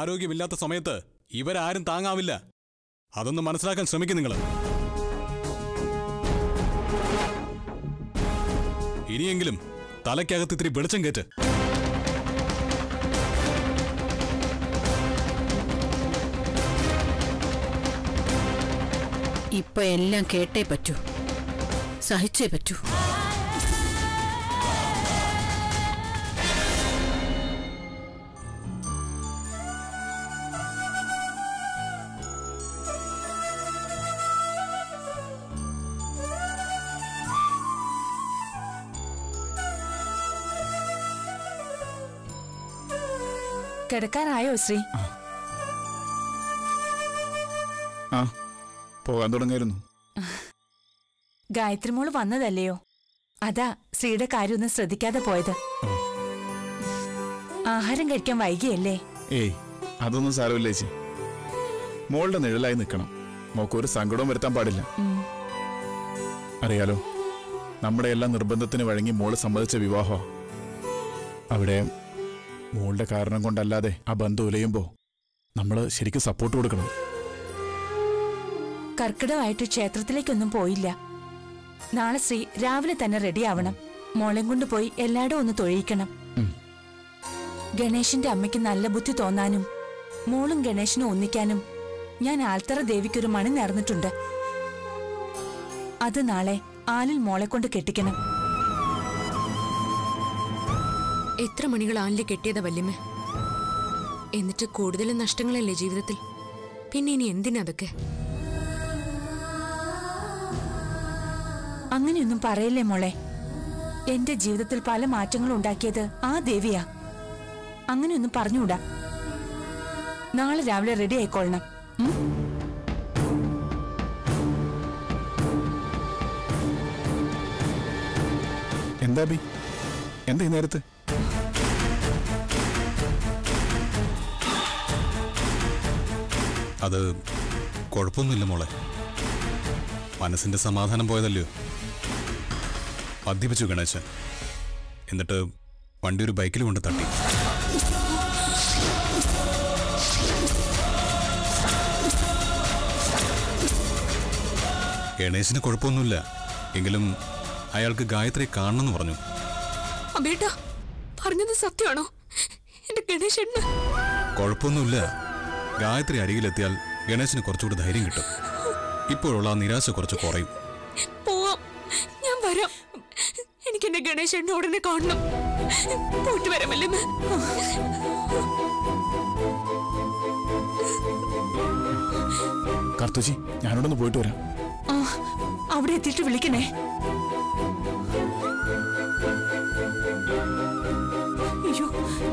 ആരോഗ്യമില്ലാത്ത സമയത്ത് ഇവരാരും താങ്ങാവില്ല അതൊന്ന് മനസ്സിലാക്കാൻ ശ്രമിക്കും നിങ്ങൾ ഇനിയെങ്കിലും തലയ്ക്കകത്ത് ഇത്തിരി വെളിച്ചം കയറ്റ് ഇപ്പൊ എല്ലാം കേട്ടേ പറ്റൂ സഹിച്ചേ പറ്റൂ കിടക്കാറായോ ശ്രീ ആ പോകാൻ തുടങ്ങിയിരുന്നു ഗായത്രി മോള് വന്നതല്ലയോ അതാ ശ്രീയുടെ കാര്യമൊന്നും ശ്രദ്ധിക്കാതെ പോയത് ആഹാരം കഴിക്കാൻ വൈകിയല്ലേ ഏയ് അതൊന്നും സാരമില്ല ചേച്ചി മോളുടെ നിഴലായി നിൽക്കണം മോക്കൊരു സങ്കടവും വരുത്താൻ പാടില്ല ഉം. അറിയാലോ നമ്മുടെ എല്ലാ നിർബന്ധത്തിന് വഴങ്ങി മോള് സമ്മതിച്ച വിവാഹമാ അവിടെ മോളുടെ കാരണം കൊണ്ടല്ലാതെ ആ ബന്ധം ഉലയുമ്പോ നമ്മള് ശരിക്കും സപ്പോർട്ട് കൊടുക്കണം കർക്കിടമായിട്ട് ക്ഷേത്രത്തിലേക്കൊന്നും പോയില്ല നാളെ ശ്രീ രാവിലെ തന്നെ റെഡിയാവണം മോളെയും കൊണ്ട് പോയി എല്ലായിടും ഒന്ന് തൊഴിയിക്കണം ഉം. ഗണേശന്റെ അമ്മയ്ക്ക് നല്ല ബുദ്ധി തോന്നാനും മോളും ഗണേശനും ഒന്നിക്കാനും ഞാൻ ആൽത്തറ ദേവിക്കൊരു മണി നേർന്നിട്ടുണ്ട് അത് നാളെ ആലിൽ മോളെ കൊണ്ട് കെട്ടിക്കണം എത്ര മണികൾ ആനില് കെട്ടിയതാ വല്യമ്മ എന്നിട്ട് കൂടുതൽ നഷ്ടങ്ങളല്ലേ ജീവിതത്തിൽ പിന്നെ ഇനി എന്തിനാ അതൊക്കെ അങ്ങനെയൊന്നും പറയല്ലേ മോളെ എന്റെ ജീവിതത്തിൽ പല മാറ്റങ്ങളും ഉണ്ടാക്കിയത് ആ ദേവിയാ അങ്ങനെയൊന്നും പറഞ്ഞുകൂടാ നാളെ രാവിലെ റെഡി ആയിക്കൊള്ളണം ഉം? എന്താ ബി എന്താ ഈ നേരത്ത് അത് കുഴപ്പമൊന്നുമില്ല മോളെ മനസ്സിന്റെ സമാധാനം പോയതല്ലയോ മദ്യപിച്ചു ഗണേശൻ എന്നിട്ട് വണ്ടി ഒരു ബൈക്കിൽ കൊണ്ട് തട്ടി ഗണേശന് കുഴപ്പമൊന്നുമില്ല എങ്കിലും അയാൾക്ക് ഗായത്രിയെ കാണണമെന്ന് പറഞ്ഞു അബേട്ടാ പറഞ്ഞത് സത്യമാണോ എന്റെ ഗണേശന് കുഴപ്പമൊന്നുമില്ല ഗായത്രി അരികിലെത്തിയാൽ ഗണേശന് കുറച്ചുകൂടി ധൈര്യം കിട്ടും ഇപ്പോഴുള്ള ആ നിരാശ കുറച്ച് കുറയും പോവാം ഞാൻ വരാം എനിക്ക് എന്റെ ഗണേശന്റെ ഉടനെ കാണണം പോയിട്ട് വരാം വല്യമ്മ കാർത്തുച്ചി ഞാനോടൊന്ന് പോയിട്ട് വരാം ആ അവിടെ എത്തിയിട്ട് വിളിക്കണേ അയ്യോ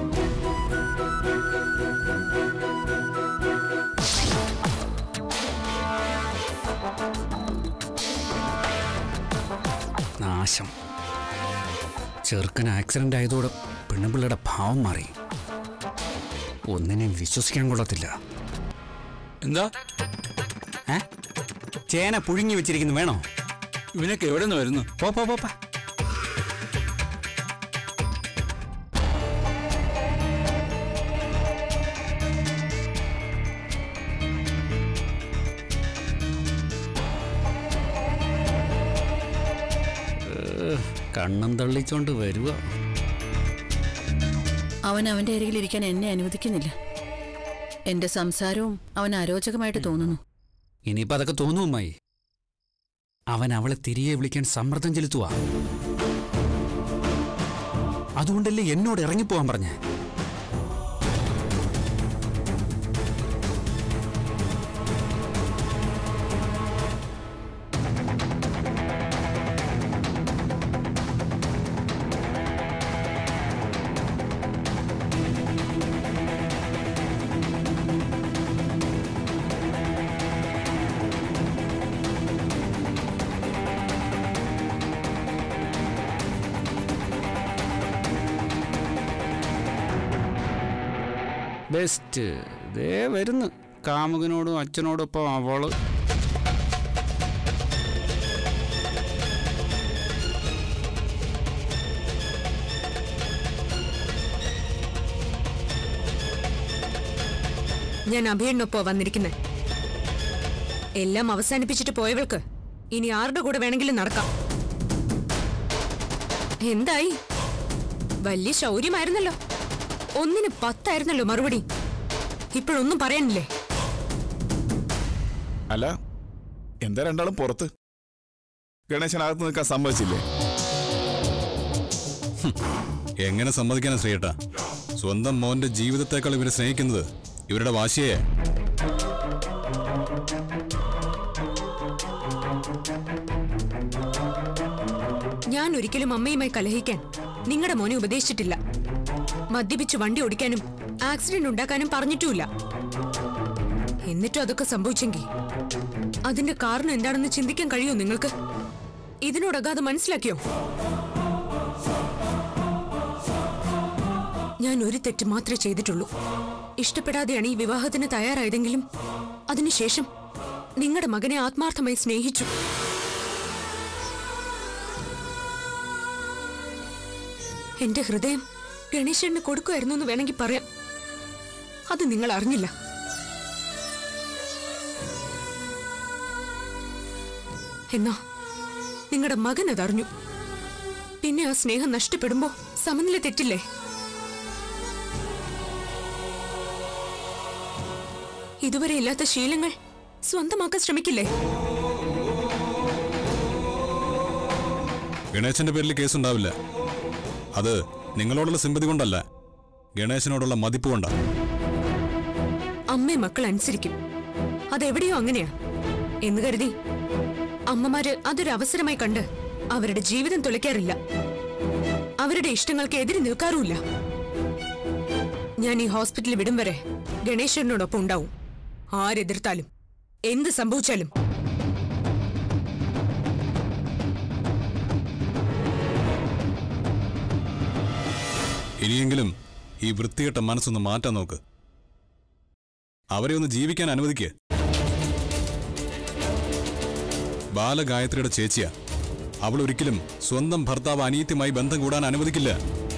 നാശം ചെറുക്കൻ ആക്സിഡന്റ് ആയതോടെ പെണ്ണുപിള്ളയുടെ ഭാവം മാറി ഒന്നിനെയും വിശ്വസിക്കാൻ കൊള്ളത്തില്ല എന്താ ഏ ചേന പുഴുങ്ങി വെച്ചിരിക്കുന്നു വേണോ ഇവനൊക്കെ എവിടെ നിന്ന് വരുന്നു പോ പോ പോ, പോ ഏഹ്, കണ്ണും തള്ളിച്ചോണ്ട് വരുക അവൻ അവന്റെ അരികിൽ ഇരിക്കാൻ എന്നെ അനുവദിക്കുന്നില്ല എന്റെ സംസാരവും അവൻ അരോചകമായിട്ട് തോന്നുന്നു ഇനിയിപ്പോ അതൊക്കെ തോന്നും അമ്മായി അവൻ അവളെ തിരികെ വിളിക്കാൻ സമ്മർദ്ദം ചെലുത്തുക അതുകൊണ്ടല്ലേ എന്നോട് ഇറങ്ങിപ്പോവാൻ പറഞ്ഞേ ബെസ്റ്റ് ദേ വരുന്നു കാമുകനോടും അച്ഛനോടൊപ്പം അവള് ഞാൻ അഭിയണ്ണൊപ്പോ വന്നിരിക്കുന്നത് എല്ലാം അവസാനിപ്പിച്ചിട്ട് പോയവൾക്ക് ഇനി ആരുടെ കൂടെ വേണമെങ്കിലും നടക്കാം എന്തായി വലിയ ശൗര്യമായിരുന്നല്ലോ ഒന്നിന് പത്തായിരുന്നല്ലോ മറുപടി ഇപ്പോഴൊന്നും പറയാനില്ലേ അല്ല എന്താ രണ്ടാളും പുറത്ത് ഗണേശനകത്ത് നിൽക്കാൻ സമ്മതിച്ചില്ലേ എങ്ങനെ സമ്മതിക്കാനാ ശ്രീയേട്ട സ്വന്തം മോന്റെ ജീവിതത്തെക്കാൾ ഇവരെ സ്നേഹിക്കുന്നത് ഇവരുടെ വാശിയെ ഞാൻ ഒരിക്കലും അമ്മയുമായി കലഹിക്കാൻ നിങ്ങളുടെ മോനെ ഉപദേശിച്ചിട്ടില്ല മദ്യപിച്ച് വണ്ടി ഓടിക്കാനും ആക്സിഡന്റ് ഉണ്ടാക്കാനും പറഞ്ഞിട്ടുമില്ല എന്നിട്ടും അതൊക്കെ സംഭവിച്ചെങ്കിൽ അതിന്റെ കാരണം എന്താണെന്ന് ചിന്തിക്കാൻ കഴിയുമോ നിങ്ങൾക്ക് ഇതിനോടകാതെ മനസ്സിലാക്കിയോ ഞാൻ ഒരു തെറ്റ് മാത്രമേ ചെയ്തിട്ടുള്ളൂ ഇഷ്ടപ്പെടാതെയാണ് ഈ വിവാഹത്തിന് തയ്യാറായതെങ്കിലും അതിനുശേഷം നിങ്ങളുടെ മകനെ ആത്മാർത്ഥമായി സ്നേഹിച്ചു എന്റെ ഹൃദയം ഗണേശന് കൊടുക്കുമായിരുന്നു എന്ന് വേണമെങ്കിൽ പറയാം അത് നിങ്ങൾ അറിഞ്ഞില്ല എന്നാ നിങ്ങളുടെ മകൻ അതറിഞ്ഞു പിന്നെ ആ സ്നേഹം നഷ്ടപ്പെടുമ്പോ സമനില തെറ്റില്ലേ ഇതുവരെ ഇല്ലാത്ത ശീലങ്ങൾ സ്വന്തമാക്കാൻ ശ്രമിക്കില്ലേ ഗണേശന്റെ പേരിൽ കേസുണ്ടാവില്ല അത് നിങ്ങളോടുള്ള സിമ്പതി കൊണ്ടല്ല ഗണേശനോടുള്ള മതിപ്പ് കൊണ്ടാണ് അമ്മയും മക്കൾ അനുസരിക്കും അതെവിടെയോ അങ്ങനെയാ എന്ന് കരുതി അമ്മമാര് അതൊരു അവസരമായി കണ്ട് അവരുടെ ജീവിതം തുലയ്ക്കാറില്ല അവരുടെ ഇഷ്ടങ്ങൾക്ക് എതിര് നിൽക്കാറുമില്ല ഞാൻ ഈ ഹോസ്പിറ്റലിൽ വിടും വരെ ഗണേശനോടൊപ്പം ഉണ്ടാവും ആരെതിർത്താലും എന്ത് സംഭവിച്ചാലും ഇനിയെങ്കിലും ഈ വൃത്തികെട്ട മനസ്സൊന്ന് മാറ്റാൻ നോക്ക് അവരെ ഒന്ന് ജീവിക്കാൻ അനുവദിക്ക് ബാലഗായത്രിയുടെ ചേച്ചിയാ അവൾ ഒരിക്കലും സ്വന്തം ഭർത്താവ് അനീത്യമായി ബന്ധം കൂടാൻ അനുവദിക്കില്ല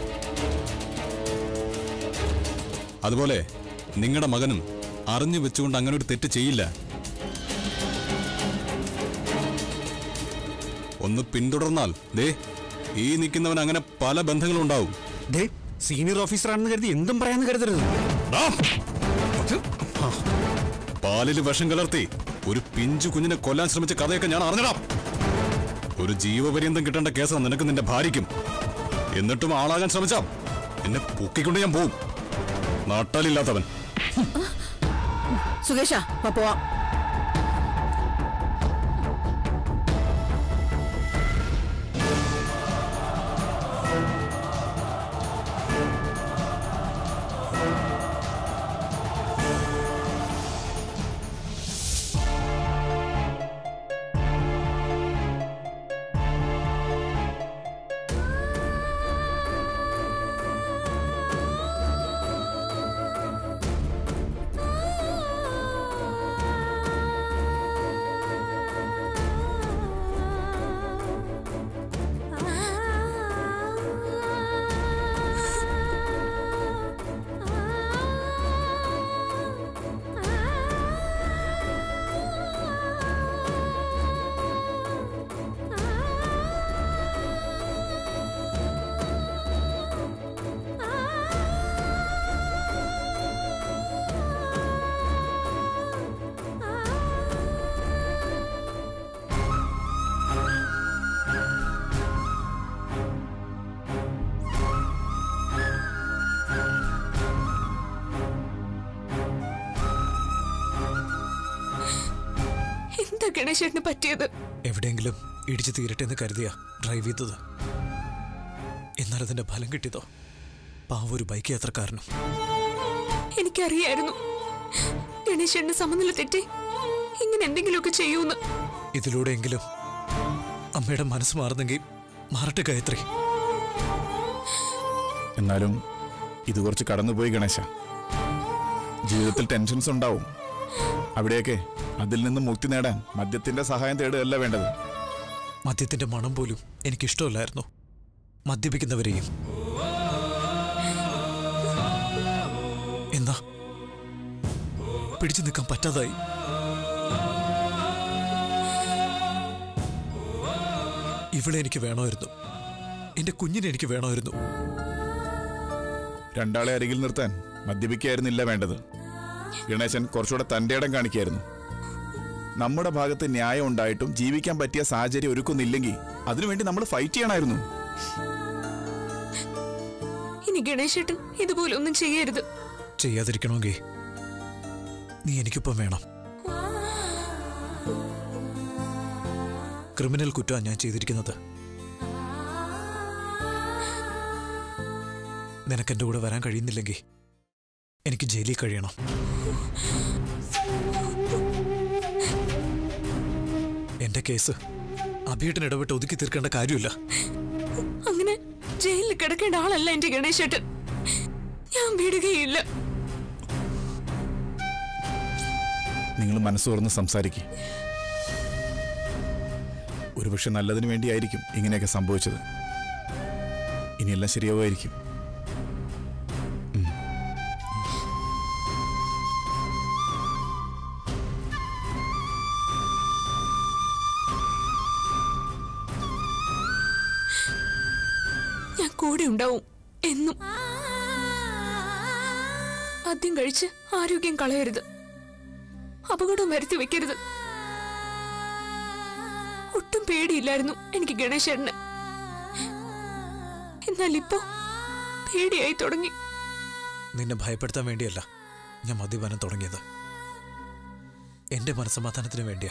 അതുപോലെ നിങ്ങളുടെ മകനും അറിഞ്ഞു വെച്ചുകൊണ്ട് അങ്ങനെ ഒരു തെറ്റ് ചെയ്യില്ല ഒന്ന് പിന്തുടർന്നാൽ ദേ ഈ നിൽക്കുന്നവൻ അങ്ങനെ പല ബന്ധങ്ങളും ഉണ്ടാവും ദേ സീനിയർ ഓഫീസറാണെന്ന് കരുതി എന്തും പറയാന്ന് കരുതരുത് പാലിൽ വിഷം കലർത്തി ഒരു പിഞ്ചു കുഞ്ഞിനെ കൊല്ലാൻ ശ്രമിച്ച കഥയൊക്കെ ഞാൻ അറിഞ്ഞടാം ഒരു ജീവപര്യന്തം കിട്ടേണ്ട കേസാണ് നിനക്ക് നിന്റെ ഭാര്യയ്ക്കും എന്നിട്ടും ആളാകാൻ ശ്രമിച്ചാ എന്നെ പൊക്കിക്കൊണ്ട് ഞാൻ പോവും നട്ടലില്ലാത്തവൻ സുകേഷ വാ പോവാം എന്താ ഗണേശന് പറ്റിയത് എവിടെയെങ്കിലും ഇടിച്ചു തീരട്ടെ എന്ന് കരുതിയാ ഡ്രൈവ് ചെയ്തത് എന്നാൽ അതിന്റെ ഫലം കിട്ടിയതോ പാവ ഒരു ബൈക്ക് യാത്രക്കാരനും എനിക്കറിയായിരുന്നു ഗണേശന് സമനില തെറ്റി ഇങ്ങനെ എന്തെങ്കിലുമൊക്കെ ചെയ്യൂന്ന് ഇതിലൂടെയെങ്കിലും അമ്മയുടെ മനസ്സ് മാറുന്നെങ്കിൽ മാറട്ടെ ഗായത്രി എന്നാലും ഇത് കുറച്ച് കടന്നുപോയി ഗണേശ ജീവിതത്തിൽ ടെൻഷൻസ് ഉണ്ടാവും അവിടെയൊക്കെ അതിൽ നിന്ന് മുക്തി നേടാൻ മദ്യത്തിന്റെ സഹായം തേടുകയല്ല വേണ്ടത് മദ്യത്തിന്റെ മണം പോലും എനിക്കിഷ്ടമല്ലായിരുന്നു മദ്യപിക്കുന്നവരെയും എന്നാ പിടിച്ചു നിൽക്കാൻ പറ്റാതായി ഇവളെ എനിക്ക് വേണമായിരുന്നു എന്റെ കുഞ്ഞിനെ എനിക്ക് വേണമായിരുന്നു രണ്ടാളെ അരികിൽ നിർത്താൻ മദ്യപിക്കായിരുന്നില്ല വേണ്ടത് ഗണേശൻ കുറച്ചുകൂടെ തന്റെ ഇടം കാണിക്കായിരുന്നു നമ്മുടെ ഭാഗത്ത് ന്യായം ഉണ്ടായിട്ടും ജീവിക്കാൻ പറ്റിയ സാഹചര്യം ഒരുക്കുന്നില്ലെങ്കിൽ അതിനുവേണ്ടി നമ്മൾ ഫൈറ്റ് ചെയ്യണമായിരുന്നു ഇനി ഗണേശേട്ടൻ ഇതുപോലെ ഒന്നും ചെയ്യരുത് ചെയ്യാതിരിക്കണമെങ്കിൽ നീ എനിക്കൊപ്പം വേണം ക്രിമിനൽ കുറ്റമാണ് ഞാൻ ചെയ്തിരിക്കുന്നത് നിനക്ക് എൻ്റെ കൂടെ വരാൻ കഴിയുന്നില്ലെങ്കിൽ എനിക്ക് ജയിലിൽ കഴിയണം എന്റെ കേസ് അഭിയേട്ടൻ ഇടപെട്ട് ഒതുക്കി തീർക്കേണ്ട കാര്യമില്ല അങ്ങനെ ജയിലിൽ കിടക്കേണ്ട ആളല്ല എന്റെ ഗണേശേട്ടൻ ഞാൻ വിടുകയില്ല നിങ്ങൾ മനസ്സ് തുറന്ന് സംസാരിക്കുക ഒരുപക്ഷെ നല്ലതിന് വേണ്ടിയായിരിക്കും ഇങ്ങനെയൊക്കെ സംഭവിച്ചത് ഇനിയെല്ലാം ശരിയാവുമായിരിക്കും ഞാൻ കൂടെ ഉണ്ടാവും എന്നും ആദ്യം കഴിച്ച് ആരോഗ്യം കളയരുത് അപകടം വരുത്തി വെക്കരുത് ഒട്ടും പേടിയില്ലായിരുന്നു എനിക്ക് ഗണേശേട്ടന് എന്നാൽ ഇപ്പോ പേടിയായി തുടങ്ങി നിന്നെ ഭയപ്പെടുത്താൻ വേണ്ടിയല്ല ഞാൻ മദ്യപാനം തുടങ്ങിയത് എന്റെ മനസ്സമാധാനത്തിന് വേണ്ടിയാ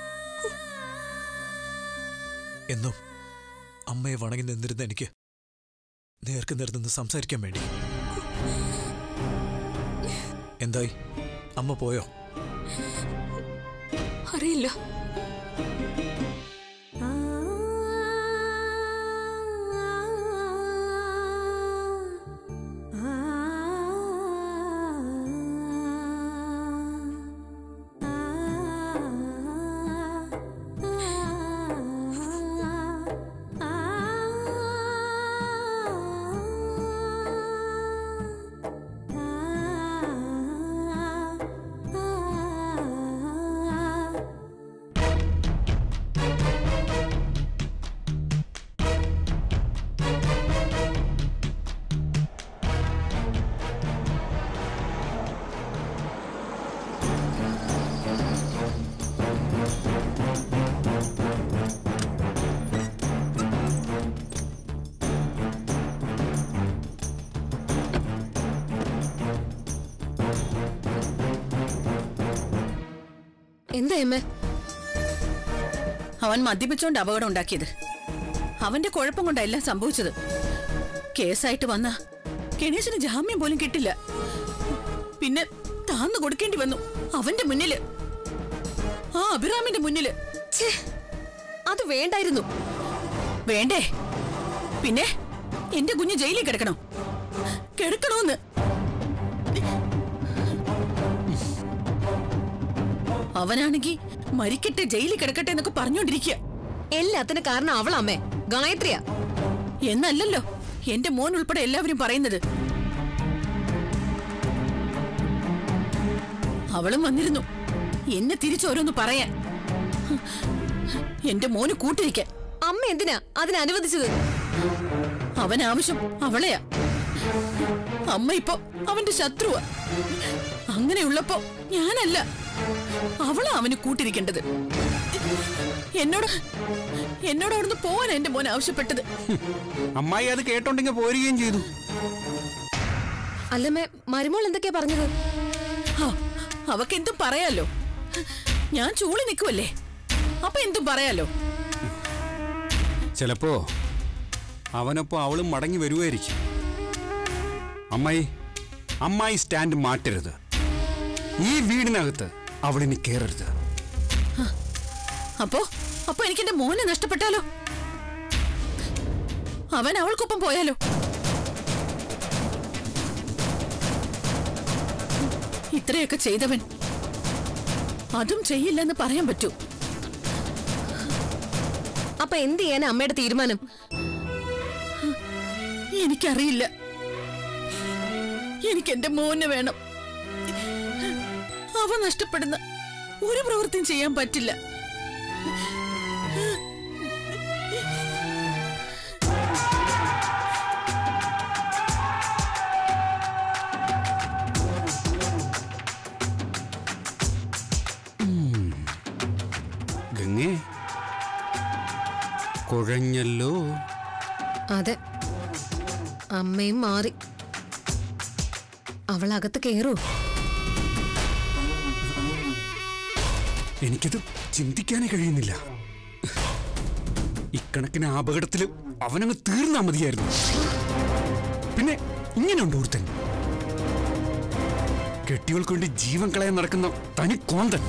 എന്നും അമ്മയെ വണങ്ങി നിന്നിരുന്ന എനിക്ക് നേർക്ക് നേർന്ന് സംസാരിക്കാൻ വേണ്ടി എന്തായി അമ്മ പോയോ അറിയില്ല എന്താ അമ്മേ അവൻ മദ്യപിച്ചോണ്ട് അപകടം ഉണ്ടാക്കിയത് അവന്റെ കുഴപ്പം കൊണ്ടാ എല്ലാം സംഭവിച്ചത് കേസായിട്ട് വന്ന ഗണേശന് ജാമ്യം പോലും കിട്ടില്ല പിന്നെ താന്നു കൊടുക്കേണ്ടി വന്നു അവന്റെ മുന്നില് ആ അഭിറാമിന്റെ മുന്നില് ഛേ അത് വേണ്ടായിരുന്നു വേണ്ടേ പിന്നെ എന്റെ കുഞ്ഞ് ജയിലിൽ കിടക്കണോ കിടക്കണോന്ന് അവനാണെങ്കി മരിക്കട്ടെ ജയിലിൽ കിടക്കട്ടെ എന്നൊക്കെ പറഞ്ഞോണ്ടിരിക്കുക എല്ലാത്തിനും കാരണം അവളമ്മേ ഗായത്രിയാ എന്നല്ലല്ലോ എന്റെ മോൻ ഉൾപ്പെടെ എല്ലാവരും പറയുന്നത് അവളും വന്നിരുന്നു എന്നെ തിരിച്ചോരോന്ന് പറയാൻ എന്റെ മോന് കൂട്ടിരിക്കാൻ അമ്മ എന്തിനാ അതിനനുവദിച്ചത് അവൻ ആവശ്യം അവളെയാ അമ്മ ഇപ്പൊ അവന്റെ ശത്രുവാ അങ്ങനെയുള്ളപ്പോ ഞാനല്ല അവളാ അവന് കൂട്ടിരിക്കേണ്ടത് എന്നോട് എന്നോട് അവിടുന്ന് പോവാൻ എന്റെ മോൻ ആവശ്യപ്പെട്ടത് അമ്മായി അത് കേട്ടോണ്ടെങ്കിൽ പോരുകയും ചെയ്തു അല്ലമ്മേ മരുമോൾ എന്തൊക്കെയാ പറഞ്ഞത് ഹാ, അവക്ക് എന്തും പറയാലോ ഞാൻ ചൂളി നിൽക്കുവല്ലേ അപ്പൊ എന്തും പറയാലോ ചിലപ്പോ അവനൊപ്പം അവളും മടങ്ങി വരുമായിരിക്കും അമ്മായി അമ്മായി സ്റ്റാൻഡ് മാറ്റരുത് ഈ വീടിനകത്ത് അവളിനി കയറരുത് അപ്പോ അപ്പൊ എനിക്ക് എന്റെ മോനെ നഷ്ടപ്പെട്ടാലോ അവൻ അവൾക്കൊപ്പം പോയാലോ ഇത്രയൊക്കെ ചെയ്തവൻ അതും ചെയ്യില്ലെന്ന് പറയാൻ പറ്റൂ അപ്പൊ എന്ത് ചെയ്യാനാ അമ്മയുടെ തീരുമാനം എനിക്കറിയില്ല എനിക്ക് എന്റെ മോനെ വേണം അവ നഷ്ടപ്പെടുന്ന ഒരു പ്രവൃത്തിയും ചെയ്യാൻ പറ്റില്ല ഗംഗേ കുഴഞ്ഞല്ലോ അതെ അമ്മയും മാറി അവൾ അകത്ത് കേറൂ എനിക്കത് ചിന്തിക്കാനേ കഴിയുന്നില്ല ഇക്കണക്കിന് അപകടത്തിൽ അവനങ്ങ് തീർന്നാ മതിയായിരുന്നു പിന്നെ ഇങ്ങനെയുണ്ട് ഒരുത്തൻ കെട്ടികൾക്ക് വേണ്ടി ജീവൻ കളയാൻ നടക്കുന്ന തനി കോന്തൻ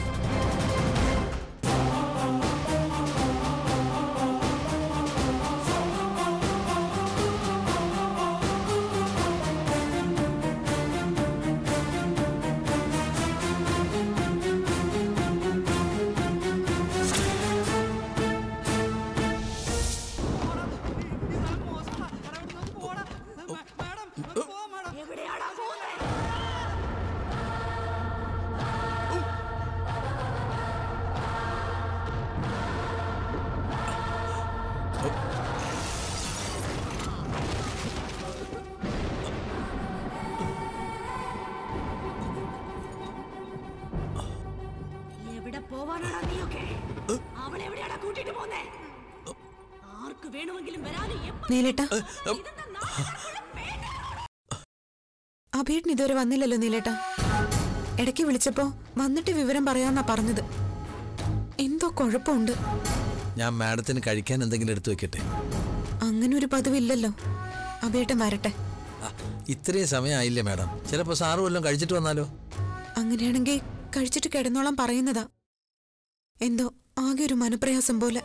എവിടെ പോവാനാടാ നീയൊക്കെ അവളെവിടെയാടാ കൂട്ടിട്ട് പോന്നേ ആർക്ക് വേണമെങ്കിലും വരാനും എപ്പ- നീലേട്ട ഇതെന്താ നാടകം? അഭേട്ടൻ ഇതുവരെ വന്നില്ലല്ലോ നീലേട്ട ഇടയ്ക്ക് വിളിച്ചപ്പോ വന്നിട്ട് വിവരം പറയാന്നാ പറഞ്ഞത് എന്തോ കുഴപ്പമുണ്ട് ഞാൻ മാഡത്തിന് കഴിക്കാൻ എന്തെങ്കിലും എടുത്തു വെക്കട്ടെ അങ്ങനെ ഒരു പതിവില്ലല്ലോ അഭേട്ടൻ വരട്ടെ ആ, ഇത്രയും സമയമായില്ലേ മാഡം ചിലപ്പോൾ സാറ് വല്ലതും കഴിച്ചിട്ട് വന്നാലോ അങ്ങനെയാണെങ്കിൽ കഴിച്ചിട്ട് കിടന്നോളാൻ പറയുന്നതാ എന്തോ ആകെ ഒരു മനപ്രയാസം പോലെ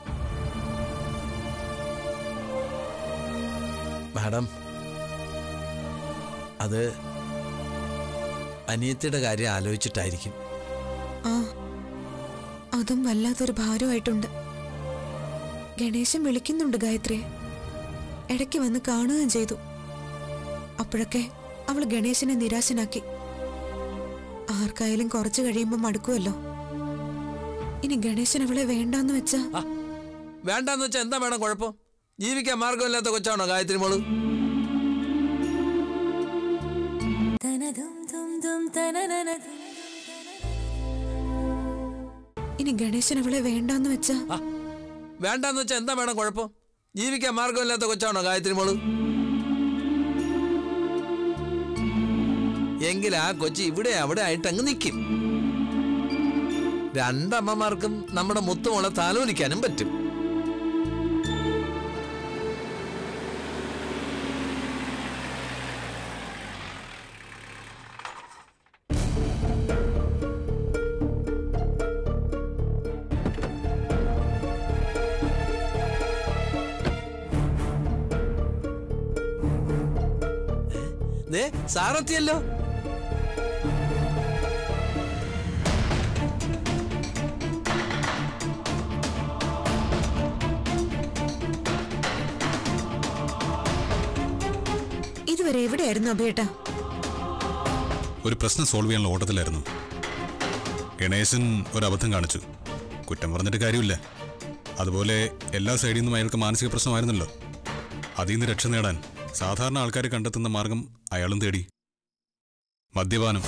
മാഡം അത് അനിയത്തിയുടെ കാര്യം ആലോചിച്ചിട്ടായിരിക്കും ആ അതും വല്ലാത്തൊരു ഭാരമായിട്ടുണ്ട് ഗണേശൻ വിളിക്കുന്നുണ്ട് ഗായത്രിയെ ഇടയ്ക്ക് വന്ന് കാണുകയും ചെയ്തു അപ്പോഴൊക്കെ അവൾ ഗണേശനെ നിരാശനാക്കി ആർക്കായാലും കുറച്ചു കഴിയുമ്പോൾ മടുക്കുമല്ലോ ഇനി ഗണേശൻ അവളെ വേണ്ടാന്ന് വെച്ചാ ആ വേണ്ടാന്ന് വെച്ചാൽ എന്താ വേണം കുഴപ്പം ജീവിക്കാൻ മാർഗമില്ലാത്ത കൊച്ചാണോ ഗായത്രി മോള് ഇനി ഗണേശൻ അവളെ വേണ്ടാന്ന് വെച്ചാ ആ വേണ്ടാന്ന് വെച്ചാൽ എന്താ വേണം കുഴപ്പം ജീവിക്കാൻ മാർഗമില്ലാത്ത കൊച്ചാണോ ഗായത്രി മോള് എങ്കിൽ ആ കൊച്ചി ഇവിടെ അവിടെ ആയിട്ട് അങ്ങ് നിൽക്കും രണ്ടമ്മമാർക്കും നമ്മുടെ മുത്തുമോളെ താലോലിക്കാനും പറ്റും ദേ സാറെത്തിയല്ലോ ഇതുവരെ എവിടെയായിരുന്നു അഭിയേട്ടാ ഒരു പ്രശ്നം സോൾവ് ചെയ്യാനുള്ള ഓട്ടത്തിലായിരുന്നു ഗണേശൻ ഒരു അബദ്ധം കാണിച്ചു കുറ്റം പറഞ്ഞിട്ട് കാര്യമില്ല അതുപോലെ എല്ലാ സൈഡിൽ നിന്നും അയാൾക്ക് മാനസിക പ്രശ്നമായിരുന്നല്ലോ അതിൽ നിന്ന് രക്ഷ നേടാൻ സാധാരണ ആൾക്കാർ കണ്ടെത്തുന്ന മാർഗം അയാളും തേടി മദ്യപാനം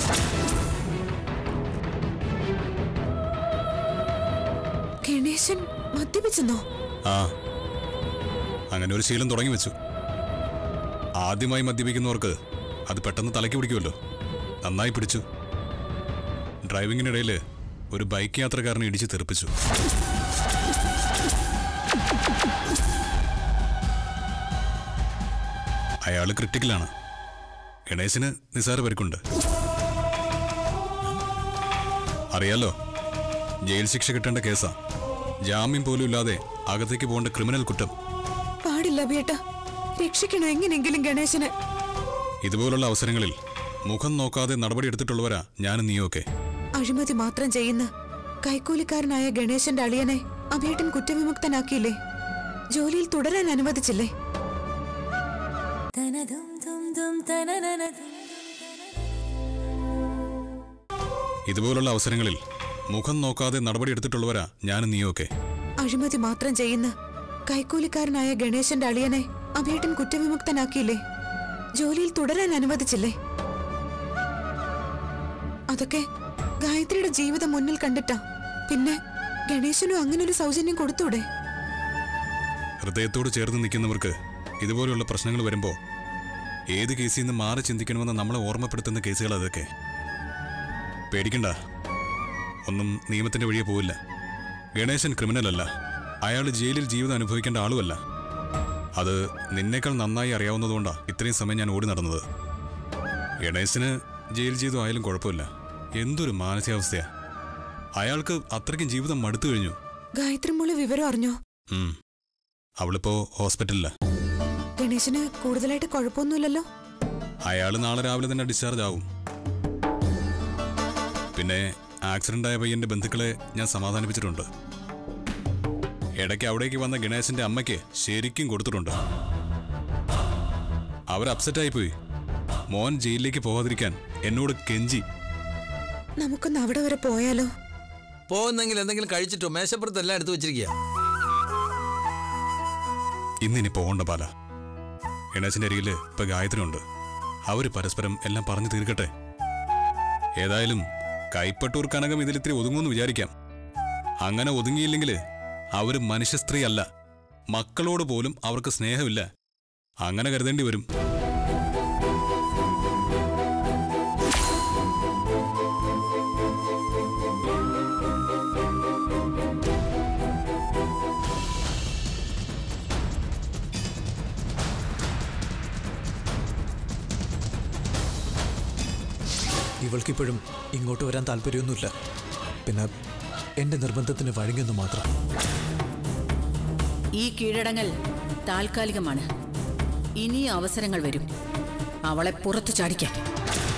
ഗണേശൻ മദ്യപിച്ചെന്നോ ആ അങ്ങനെ ഒരു ശീലം തുടങ്ങി വെച്ചു ആദ്യമായി മദ്യപിക്കുന്നവർക്ക് അത് പെട്ടെന്ന് തലയ്ക്ക് പിടിക്കുമല്ലോ നന്നായി പിടിച്ചു ഡ്രൈവിങ്ങിനിടയിൽ ഒരു ബൈക്ക് യാത്രക്കാരനെ ഇടിച്ച് തെറിപ്പിച്ചു അയാൾ ക്രിട്ടിക്കലാണ് ഗണേശന് നിസാര പരിക്കുണ്ട് അറിയാലോ ജയിൽ ശിക്ഷ കിട്ടേണ്ട കേസാ ജാമ്യം പോലും ഇല്ലാതെ അകത്തേക്ക് പോകേണ്ട ക്രിമിനൽ കുറ്റം പാടില്ല അഭിയേട്ടാ രക്ഷിക്കണോ എങ്ങനെയെങ്കിലും ഗണേശനെ ഇതുപോലുള്ള അവസരങ്ങളിൽ മുഖം നോക്കാതെ നടപടിയെടുത്തിട്ടുള്ളവരാ ഞാനും നീയൊക്കെ അഴിമതി മാത്രം ചെയ്യുന്ന കൈക്കൂലിക്കാരനായ ഗണേശന്റെ അളിയനെ അഭിയേട്ടൻ കുറ്റവിമുക്തനാക്കിയില്ലേ ജോലിയിൽ തുടരാൻ അനുവദിച്ചില്ലേ ഇതുപോലുള്ള അവസരങ്ങളിൽ മുഖം നോക്കാതെ നടപടിയെടുത്തിട്ടുള്ളവരാ ഞാനും നീയൊക്കെ അഴിമതി മാത്രം ചെയ്യുന്ന കൈക്കൂലിക്കാരനായ ഗണേശന്റെ അളിയനെ അഭേട്ടൻ കുറ്റവിമുക്തനാക്കിയില്ലേ ജോലിയിൽ തുടരാൻ അനുവദിച്ചില്ലേ അതൊക്കെ ഗായത്രിയുടെ ജീവിതം മുന്നിൽ കണ്ടിട്ടാ പിന്നെ ഗണേശനും അങ്ങനെ ഒരു സൗജന്യം കൊടുത്തൂടെ ഹൃദയത്തോട് ചേർന്ന് നിൽക്കുന്നവർക്ക് ഇതുപോലെയുള്ള പ്രശ്നങ്ങൾ വരുമ്പോൾ ഏത് കേസിൽ നിന്ന് മാറി ചിന്തിക്കണമെന്ന് നമ്മളെ ഓർമ്മപ്പെടുത്തുന്ന കേസുകൾ അതൊക്കെ പേടിക്കണ്ട ഒന്നും നിയമത്തിന്റെ വഴിയെ പോവില്ല ഗണേശൻ ക്രിമിനൽ അല്ല അയാൾ ജയിലിൽ ജീവിതം അനുഭവിക്കേണ്ട ആളുമല്ല അത് നിന്നേക്കാൾ നന്നായി അറിയാവുന്നതുകൊണ്ടാ ഇത്രയും സമയം ഞാൻ ഓടി നടന്നത് ഗണേശന് ജയിൽ ജീവിതം ആയാലും കുഴപ്പമില്ല എന്തൊരു മാനസികാവസ്ഥയാ അയാൾക്ക് അത്രയ്ക്കും ജീവിതം മടുത്തു കഴിഞ്ഞു ഗായത്രി മോള് വിവരം അറിഞ്ഞോ ഉം. അവളിപ്പോ ഹോസ്പിറ്റലിലാ ഗണേശന് കൂടുതലായിട്ട് കുഴപ്പമൊന്നുമില്ലല്ലോ അയാള് നാളെ രാവിലെ തന്നെ ഡിസ്ചാർജ് ആവും പിന്നെ ആക്സിഡന്റ് ആയ പയ്യന്റെ ബന്ധുക്കളെ ഞാൻ സമാധാനിപ്പിച്ചിട്ടുണ്ട് ഇടയ്ക്ക് അവിടേക്ക് വന്ന ഗണേശന്റെ അമ്മയ്ക്ക് ശരിക്കും കൊടുത്തിട്ടുണ്ട് അവർ അപ്സെറ്റ് ആയിപ്പോയി മോൻ ജയിലിലേക്ക് പോകാതിരിക്കാൻ എന്നോട് കെഞ്ചി നമുക്കൊന്ന് അവിടെ വരെ പോയാലോ പോകുന്നെങ്കിൽ എന്തെങ്കിലും കഴിച്ചിട്ടോ മേശപ്പുറത്ത് എല്ലാം എടുത്തു വെച്ചിരിക്കുക ഇന്നിനി പോകണ്ട പാല ഗണേശന്റെ അരികില് ഇപ്പൊ ഗായത്രി ഉണ്ട് അവര് പരസ്പരം എല്ലാം പറഞ്ഞു തീർക്കട്ടെ ഏതായാലും കൈപ്പട്ടൂർ കനകം ഇതിലിത്തിരി ഒതുങ്ങുമെന്ന് വിചാരിക്കാം അങ്ങനെ ഒതുങ്ങിയില്ലെങ്കിൽ അവര് മനുഷ്യ സ്ത്രീ അല്ല മക്കളോട് പോലും അവർക്ക് സ്നേഹമില്ല അങ്ങനെ കരുതേണ്ടി വരും ഇവൾക്കിപ്പോഴും ഇങ്ങോട്ട് വരാൻ താല്പര്യമൊന്നുമില്ല പിന്നെ എന്റെ നിർബന്ധത്തിന് വഴങ്ങിയെന്ന് മാത്രം ഈ കീഴടങ്ങൽ താൽക്കാലികമാണ് ഇനി അവസരങ്ങൾ വരും അവളെ പുറത്തു ചാടിക്കാൻ